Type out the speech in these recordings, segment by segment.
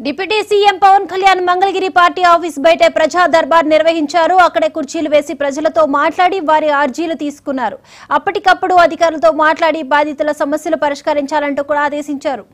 deputy CM Pawan Kalyan Mangalagiri party office బయట ప్రజా దర్బార్ నిర్వహించారు అక్కడే కుర్చీలు వేసి ప్రజలతో మాట్లాడి వారి అర్జీలు తీసుకున్నారు అప్పటికప్పుడు అధికారులతో మాట్లాడి బాధితుల సమస్యలు పరిష్కరించాలంటూ కూడా ఆదేశించారు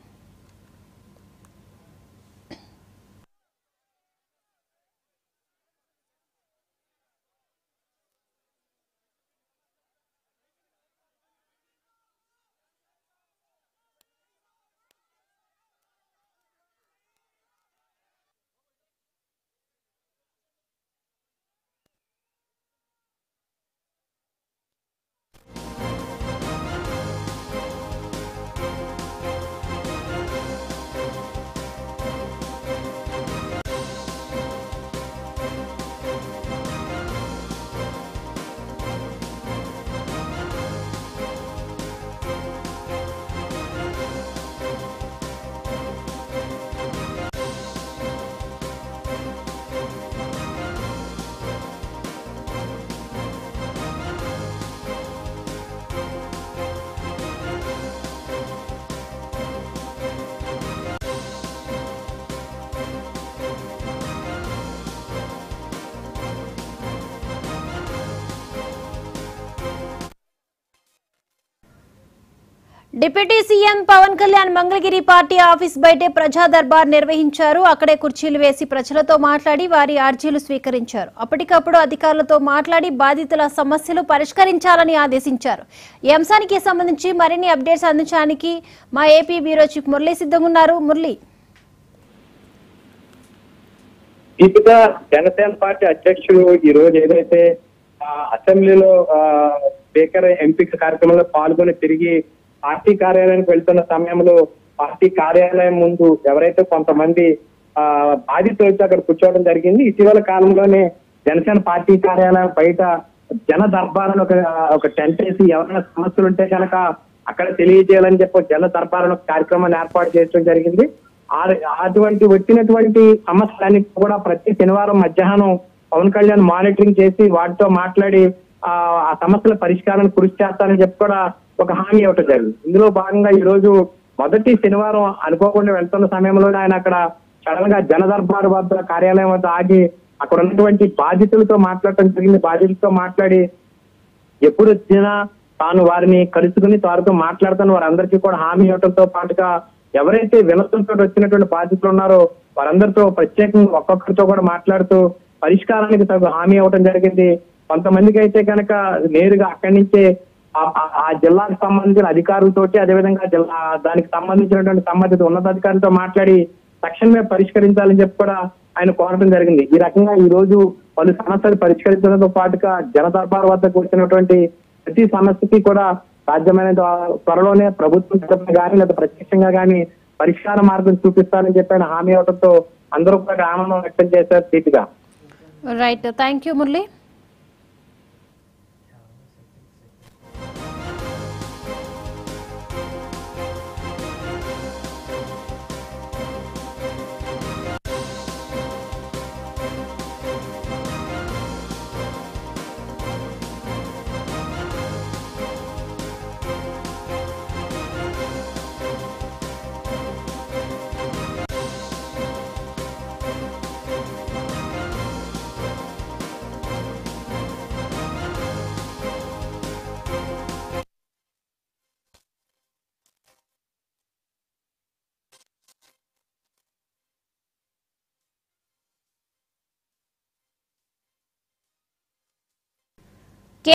deputy CM Pawan Kalyan Mangalagiri party office బయటే ప్రజా దర్బార్ నిర్వహించారు అక్కడే కుర్చీలు వేసి ప్రజలతో మాట్లాడి వారి అర్జీలు స్వీకరించారు అప్పటికప్పుడు అధికారులతో మాట్లాడి బాధితుల సమస్యలు పరిష్కరించాలని ఆదేశించారు ఈ అంశానికి సంబంధించి మరిన్ని అప్డేట్స్ అందించడానికి మా ఏపీ బ్యూరో చీఫ్ మురళీ సిద్ధంగా ఉన్నారు మురళీ దీపిక జనసేన పార్టీ అధ్యక్షుడు ఈ రోజు ఏదైతే ఆ, అసెంబ్లీలో ఆ, స్పీకర్ ఎంపిక కార్యక్రమంలో పాల్గొని తిరిగి పార్టీ కార్యాలయానికి వెళ్తున్న సమయంలో పార్టీ కార్యాలయం ముందు ఎవరైతే కొంతమంది ఆ బాధితులు వచ్చి అక్కడ కూర్చోవడం జరిగింది ఇటీవల కాలంలోనే జనసేన పార్టీ కార్యాలయం బయట జన దర్బార్ అని ఒక ఒక టెంట్ వేసి ఎవరైనా సమస్యలు ఉంటే కనుక అక్కడ తెలియజేయాలని చెప్పి ఒక జన దర్బార్ అని ఒక కార్యక్రమాన్ని ఏర్పాటు చేయడం జరిగింది ఆ- అటువంటి వచ్చినటువంటి సమస్యలన్నీ కూడా ప్రతి శనివారం మధ్యాహ్నం పవన్ కళ్యాణ్ మానిటరింగ్ చేసి వాటితో మాట్లాడి ఆ ఆ సమస్యల పరిష్కారానికి కృషి చేస్తానని చెప్పి కూడా ఒక హామీ ఇవ్వటం జరిగింది ఇందులో భాగంగా ఈ రోజు మొదటి శనివారం అనుకోకుండా వెళ్తున్న సమయంలోనే ఆయన అక్కడ సడన్ గా జనదర్బార్ వద్ద కార్యాలయం వద్ద ఆగి అక్కడ ఉన్నటువంటి బాధితులతో మాట్లాడటం జరిగింది బాధితులతో మాట్లాడి ఎప్పుడు వచ్చినా తాను వారిని కలుసుకుని వారితో మాట్లాడుతాను వారందరికీ కూడా హామీ ఇవ్వడంతో పాటుగా ఎవరైతే వినతులతో వచ్చినటువంటి బాధితులు ఉన్నారో వారందరితో ప్రత్యేకంగా ఒక్కొక్కరితో కూడా మాట్లాడుతూ పరిష్కారానికి తగు హామీ ఇవ్వడం జరిగింది కొంతమందికి అయితే కనుక నేరుగా అక్కడి నుంచే ఆ- ఆ- ఆ జిల్లాకు సంబంధించిన అధికారులతోటి అదేవిధంగా జిల్లా దానికి సంబంధించినటువంటి సంబంధిత ఉన్నతాధికారులతో మాట్లాడి తక్షణమే పరిష్కరించాలని చెప్పి కూడా ఆయన కోరడం జరిగింది ఈ రకంగా ఈ రోజు పలు సమస్యలు పరిష్కరించడంతో పాటుగా జన దర్బార్ వద్దకు వచ్చినటువంటి ప్రతి సమస్యకి కూడా సాధ్యమైన త్వరలోనే ప్రభుత్వం తరఫున కానీ లేదా ప్రత్యక్షంగా కానీ పరిష్కార మార్గం చూపిస్తారని చెప్పి ఆయన హామీ ఇవ్వడంతో అందరూ కూడా ఆనందం వ్యక్తం చేశారు తీపిగా రైట్ థ్యాంక్ యూ మురళీ